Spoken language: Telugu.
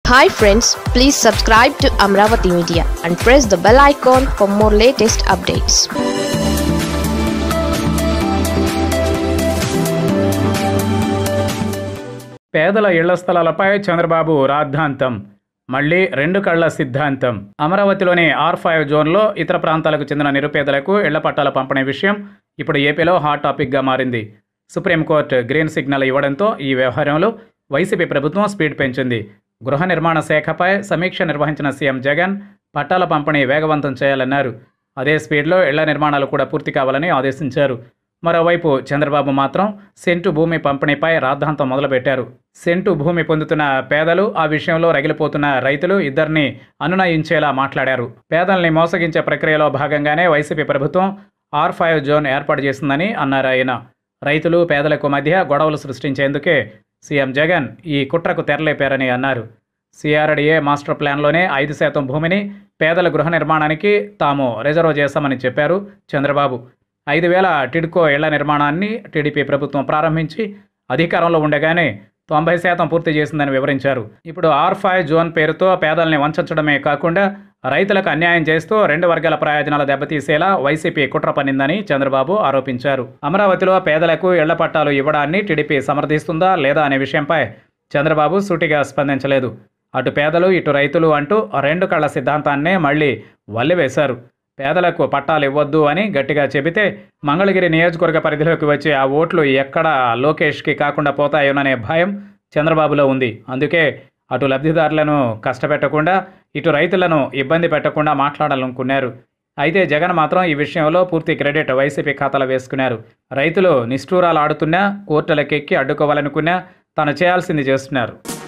hi friends please subscribe to Amaravati media and press the bell icon for more latest updates పేదల ఇళ్ల స్థలాలపై చంద్రబాబు రాద్ధాంతం మళ్లీ రెండు కళ్ల సిద్ధాంతం అమరావతిలోని ఆర్ ఫైవ్ జోన్లో ఇతర ప్రాంతాలకు చెందిన నిరుపేదలకు ఇళ్ల పట్టాల పంపిణీ విషయం ఇప్పుడు ఏపీలో హాట్ టాపిక్గా మారింది సుప్రీంకోర్టు గ్రీన్ సిగ్నల్ ఇవ్వడంతో ఈ వ్యవహారంలో వైసీపీ ప్రభుత్వం స్పీడ్ పెంచింది గృహ నిర్మాణ శాఖపై సమీక్ష నిర్వహించిన సీఎం జగన్ పట్టాల పంపిణీ వేగవంతం చేయాలన్నారు అదే స్పీడ్లో ఇళ్ల నిర్మాణాలు కూడా పూర్తి కావాలని ఆదేశించారు మరోవైపు చంద్రబాబు మాత్రం సెంటు భూమి పంపిణీపై రాద్ధాంతం మొదలుపెట్టారు సెంటు భూమి పొందుతున్న పేదలు ఆ విషయంలో రగిలిపోతున్న రైతులు ఇద్దరిని అనునయించేలా మాట్లాడారు పేదల్ని మోసగించే ప్రక్రియలో భాగంగానే వైసీపీ ప్రభుత్వం ఆర్ ఫైవ్ జోన్ ఏర్పాటు చేసిందని అన్నారు ఆయన రైతులు పేదలకు మధ్య గొడవలు సృష్టించేందుకే సీఎం జగన్ ఈ కుట్రకు తెరలేపారని అన్నారు సిఆర్డీఏ మాస్టర్ ప్లాన్లోనే ఐదు శాతం భూమిని పేదల గృహ నిర్మాణానికి తాము రిజర్వ్ చేశామని చెప్పారు చంద్రబాబు ఐదు వేల టిడ్కో ఇళ్ల నిర్మాణాన్ని టీడీపీ ప్రభుత్వం ప్రారంభించి అధికారంలో ఉండగానే తొంభై శాతం పూర్తి చేసిందని వివరించారు ఇప్పుడు ఆర్ ఫైవ్ జోన్ పేరుతో పేదల్ని వంచడమే కాకుండా రైతులకు అన్యాయం చేస్తూ రెండు వర్గాల ప్రయోజనాలు దెబ్బతీసేలా వైసీపీ కుట్ర పన్నిందని చంద్రబాబు ఆరోపించారు అమరావతిలో పేదలకు ఇళ్ల పట్టాలు ఇవ్వడాన్ని టీడీపీ సమర్థిస్తుందా లేదా అనే విషయంపై చంద్రబాబు సూటిగా స్పందించలేదు అటు పేదలు ఇటు రైతులు అంటూ రెండు కళ్ల సిద్ధాంతాన్నే మళ్లీ వల్లివేశారు పేదలకు పట్టాలు ఇవ్వద్దు అని గట్టిగా చెబితే మంగళగిరి నియోజకవర్గ పరిధిలోకి వచ్చే ఆ ఓట్లు ఎక్కడ లోకేష్కి కాకుండా పోతాయోననే భయం చంద్రబాబులో ఉంది అందుకే అటు లబ్ధిదారులను కష్టపెట్టకుండా ఇటు రైతులను ఇబ్బంది పెట్టకుండా మాట్లాడాలనుకున్నారు అయితే జగన్ మాత్రం ఈ విషయంలో పూర్తి క్రెడిట్ వైసీపీ ఖాతాలో వేసుకున్నారు రైతులు నిష్ఠూరాలు ఆడుతున్నా కోర్టులకెక్కి అడ్డుకోవాలనుకున్నా తాను చేయాల్సింది చేస్తున్నారు